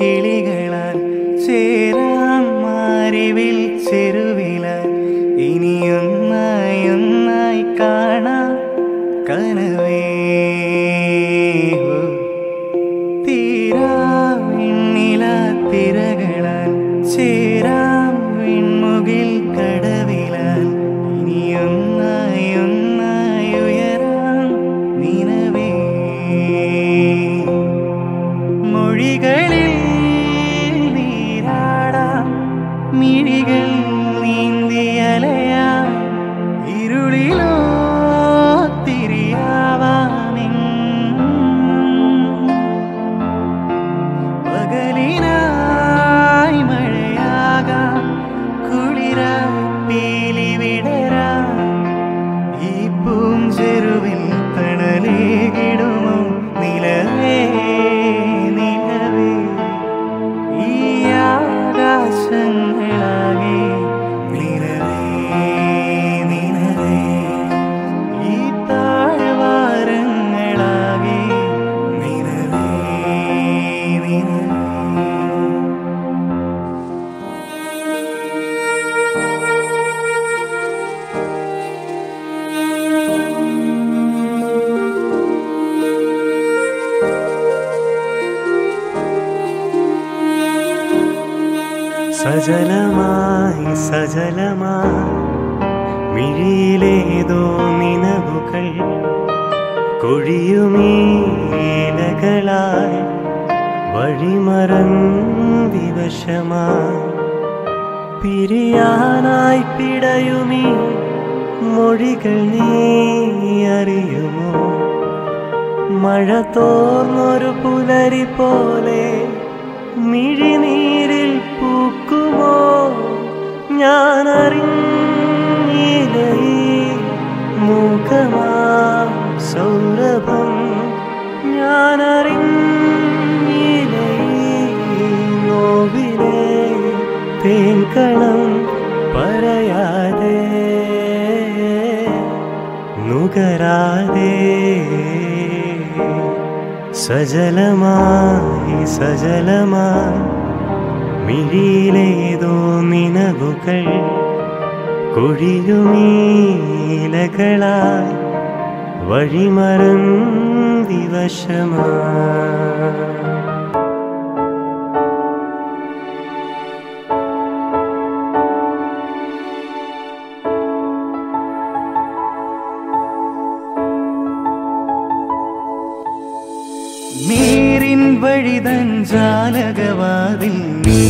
കിളികളാൽ ചേരാം മാറിവിൽ ചെരുവിലാൽ ഇനിയൊന്നായി ഒന്നായി കാണാം കനവേ ഹോ. തീരാവിണ്ണില തിരകളാൽ ചേരാം വിൺമുകിൽ കടവിലാൽ ഇനിയൊന്നായി ഒന്നായി ഉയരാം നിനവേ മൊഴികളിൽ നീരാടാം മിഴികൾ നീന്തിയലയാം ഇരുളിലോ തിരിയാവാമെന്നും പകലിനായി മഴയാകാം കുളിരായി പീലി വിടരാം ഈ പൂഞ്ചെരുവിൽ തണലേകിടുമോ നിലവേ നിലവേ ഈ ആകാശങ്ങളാകെ നിലവേ നിലവേ ഈ താഴ്വാരങ്ങളാകെ നിലവേ നിലവേ സജലമായി സജലമായി മിഴിയിലേതോ നിനവുകൾ കൊഴിയുമീലകളായി വഴിമറന്തിവശമായി പിരിയാനായി പിടയുമീ മൊഴികൾ നീ അറിയുമോ മഴ തോർന്നൊരു പുലരി പോലെ മിഴിനീരിൽ പൂക്കുമോ ഞാനറിഞ്ഞില്ല ഈ മൂകമാം സൗരഭം ഞാനറിഞ്ഞില്ല ഈ നോവിനെ തേൻകണം പറയാതെ നുകരാതെ സജലമായി സജലമായി മിഴിയിലേതോ നിനവുകൾ കൊഴിയുമീലകളായി വഴിമറം ദിവശമായി നേരിൻ വഴിതൻ ജാലകവാതിൽ നീ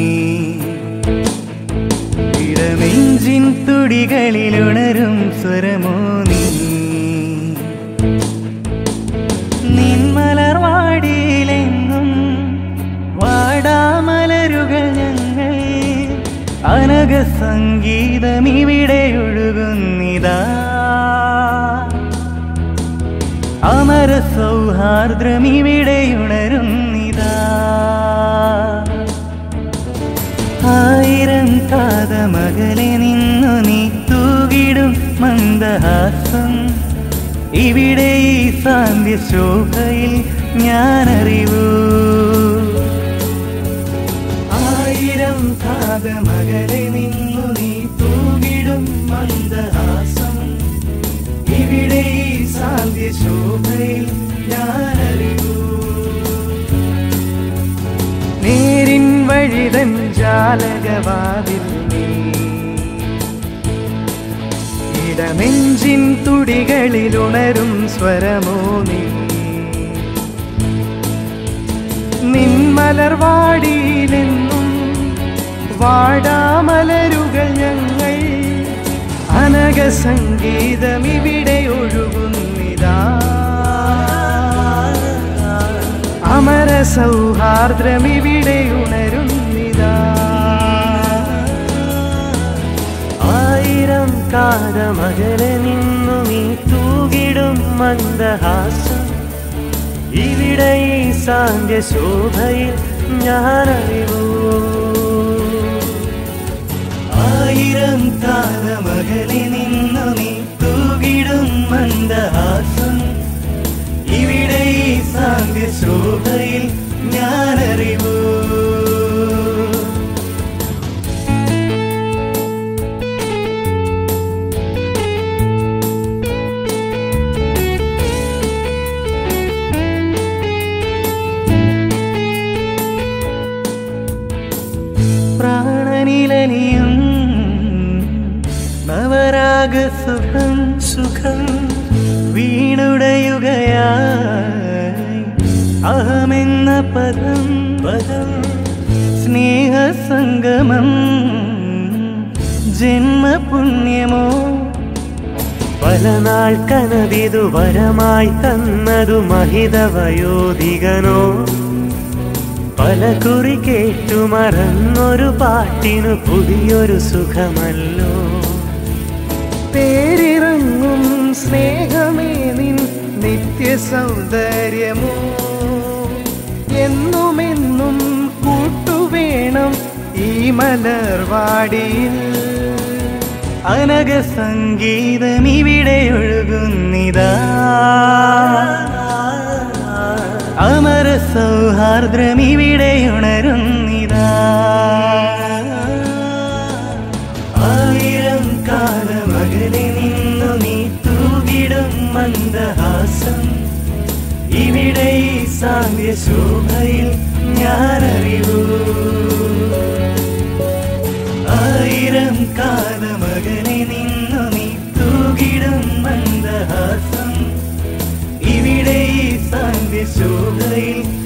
ഇടനെഞ്ചിൻ തുടികളിൽ ഉണരും സ്വരമോ നീ നിൻമലർവാടിയിലെങ്ങും വാടാമലരുകൾ ഞങ്ങൾ അനഘ സംഗീതം ഇവിടെ ഒഴുകുന്നിതാ അമര സൗഹാർദ്രം ഇവിടെ ഉണരുന്നിതാ ആയിരം കാതമകലെ നിന്നു നീ തൂകിടും മന്ദഹാസം ഇവിടെ ഈ സാന്ധ്യ ശോഭയിൽ ഞാനറിവൂ ആയിരം കാതമകലെ നിന്നു നീ തൂകിടും മന്ദഹാസം ഇവിടെ ഈ സാന്ധ്യ ശോഭയിൽ ഞാനറിവൂ നേരിൻ വഴിതൻ ജാലകവാതിൽ നീ ഇടനെഞ്ചിൻ തുടികളിൽ ഉണരും സ്വരമോ നീ നിൻമലർവാടിയിലെന്നും വാടാമലരുകൾ ഞങ്ങൾ അനഘ സംഗീതം ഇവിടെ ഒഴുകുന്നിതാ അമര സൗഹാർദ്രം ഇവിടെ ഉണരുന്നിതാ ആയിരം കാലമകലെ നിന്നു നീ തൂകിടും മന്ദഹാസം ഇവിടെ ഈ സാന്ധ്യ ശോഭയിൽ ഞാനറിവൂ ആയിരം കാലമകലെ നിന്നു നീ തൂകിടും മന്ദഹാസം ഇവിടെ ഈ സാന്ധ്യ ശോഭയിൽ ഞാനറിവൂ രാഗസുഖം സുഖം വീണുടയുകയായി അഹമെന്ന പദം പദം സ്നേഹസംഗമം ജന്മപുണ്യമോ പല നാൾ കനവിതു വരമായി തന്നതു മഹിതവയോധികനോ പല കുറി കേട്ടു മറന്നൊരു പാട്ടിനു പുതിയൊരു സുഖമല്ലോ പേരിറങ്ങും സ്നേഹമേ നിൻ നിത്യസൗന്ദര്യമോ എന്നുമെന്നും കൂട്ടുവേണം ഈ മലർവാടിയിൽ അനഘ സംഗീതം ഇവിടെ ഒഴുകുന്നിതാ അമര സൗഹാർദ്രം ഇവിടെ ഉണരുന്നിതാ ആയിരം കാലമകലെ നിന്നു നീ തൂകിടും മന്ദഹാസം ഇവിടെ ഈ സാന്ധ്യ ശോഭയിൽ ഞാനറിവൂ ആയിരം കാലമകലെ നിന്നു നീ തൂകിടും മന്ദഹാസം ഇവിടെ ഈ സാന്ധ്യ ശോഭയിൽ